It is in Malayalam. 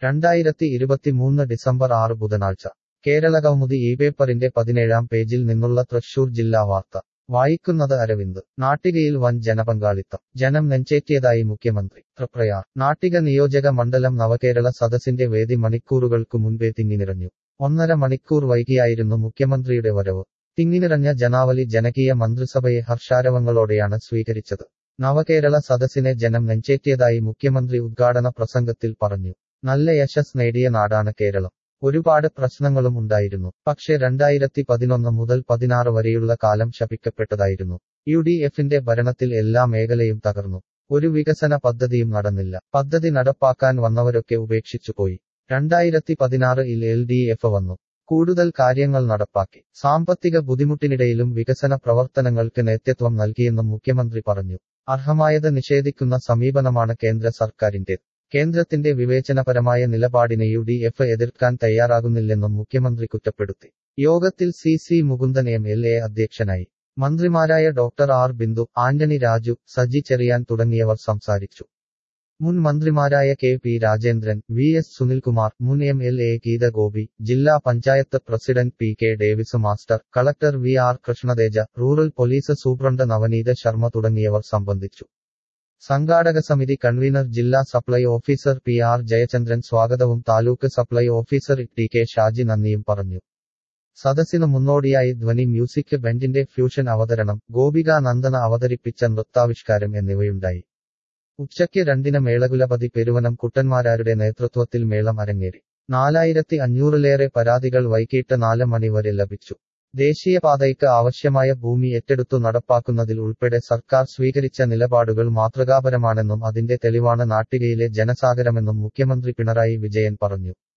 രണ്ടായിരത്തി ഇരുപത്തിമൂന്ന് ഡിസംബർ ആറ് ബുധനാഴ്ച കേരള കൗമുദി ഈ പേപ്പറിന്റെ പതിനേഴാം പേജിൽ നിന്നുള്ള തൃശൂർ ജില്ലാ വാർത്ത വായിക്കുന്നത് അരവിന്ദ് നാട്ടികയിൽ വൻ ജനപങ്കാളിത്തം ജനം നെഞ്ചേറ്റിയതായി മുഖ്യമന്ത്രി തൃപ്രയാർ നാട്ടിക നിയോജക മണ്ഡലം നവകേരള സദസ്സിന്റെ വേദി മണിക്കൂറുകൾക്കു മുൻപേ തിങ്ങിനിറഞ്ഞു ഒന്നര മണിക്കൂർ വൈകിയായിരുന്നു മുഖ്യമന്ത്രിയുടെ വരവ് തിങ്ങിനിറഞ്ഞ ജനാവലി ജനകീയ മന്ത്രിസഭയെ ഹർഷാരവങ്ങളോടെയാണ് സ്വീകരിച്ചത് നവകേരള സദസ്സിനെ ജനം നെഞ്ചേറ്റിയതായി മുഖ്യമന്ത്രി ഉദ്ഘാടന പ്രസംഗത്തിൽ പറഞ്ഞു നല്ല യശസ് നേടിയ നാടാണ് കേരളം ഒരുപാട് പ്രശ്നങ്ങളും ഉണ്ടായിരുന്നു പക്ഷെ രണ്ടായിരത്തി പതിനൊന്ന് മുതൽ പതിനാറ് വരെയുള്ള കാലം ശപിക്കപ്പെട്ടതായിരുന്നു യു ഡി എഫിന്റെ ഭരണത്തിൽ എല്ലാ മേഖലയും തകർന്നു ഒരു വികസന പദ്ധതിയും നടന്നില്ല പദ്ധതി നടപ്പാക്കാൻ വന്നവരൊക്കെ ഉപേക്ഷിച്ചുപോയി രണ്ടായിരത്തി പതിനാറിൽ എൽ ഡി എഫ് വന്നു കൂടുതൽ കാര്യങ്ങൾ നടപ്പാക്കി സാമ്പത്തിക ബുദ്ധിമുട്ടിനിടയിലും വികസന പ്രവർത്തനങ്ങൾക്ക് നേതൃത്വം നൽകിയെന്നും മുഖ്യമന്ത്രി പറഞ്ഞു അർഹമായത് നിഷേധിക്കുന്ന സമീപനമാണ് കേന്ദ്ര സർക്കാരിന്റേത് കേന്ദ്രത്തിന്റെ വിവേചനപരമായ നിലപാടിനെ യു ഡി എഫ് എതിർക്കാൻ തയ്യാറാകുന്നില്ലെന്നും മുഖ്യമന്ത്രി കുറ്റപ്പെടുത്തി യോഗത്തിൽ C C Mukundan M L A അധ്യക്ഷനായി മന്ത്രിമാരായ doctor R Bindu Antony Raju Saji Cherian തുടങ്ങിയവർ സംസാരിച്ചു മുൻ മന്ത്രിമാരായ K P Rajendran V S Sunilkumar മുൻ M L A Geetha Gopi ജില്ലാ panchayat president P K Davis master collector V R Krishnateja rural police superintendent Navaneeth Sharma തുടങ്ങിയവർ സംബന്ധിച്ചു സംഘാടക സമിതി കൺവീനർ ജില്ലാ supply officer P R Jayachandran സ്വാഗതവും taluk supply officer T K Shaji നന്ദിയും പറഞ്ഞു സദസ്സിനു മുന്നോടിയായി ധ്വനി മ്യൂസിക് ബാൻഡിന്റെ ഫ്യൂഷൻ അവതരണം ഗോപിക നന്ദന അവതരിപ്പിച്ച നൃത്താവിഷ്കാരം എന്നിവയുണ്ടായി ഉച്ചയ്ക്ക് രണ്ടിന് മേളകുലപതി പെരുവനം കുട്ടന്മാരാരുടെ നേതൃത്വത്തിൽ മേളം അരങ്ങേറി നാലായിരത്തി അഞ്ഞൂറിലേറെ പരാതികൾ വൈകിട്ട് നാല് മണിവരെ ലഭിച്ചു ദേശീയപാതയ്ക്ക് ആവശ്യമായ ഭൂമി ഏറ്റെടുത്തു നടപ്പാക്കുന്നതിൽ ഉൾപ്പെടെ സർക്കാർ സ്വീകരിച്ച നിലപാടുകൾ മാതൃകാപരമാണെന്നും അതിന്റെ തെളിവാണ് നാട്ടികയിലെ ജനസാഗരമെന്നും മുഖ്യമന്ത്രി പിണറായി വിജയൻ പറഞ്ഞു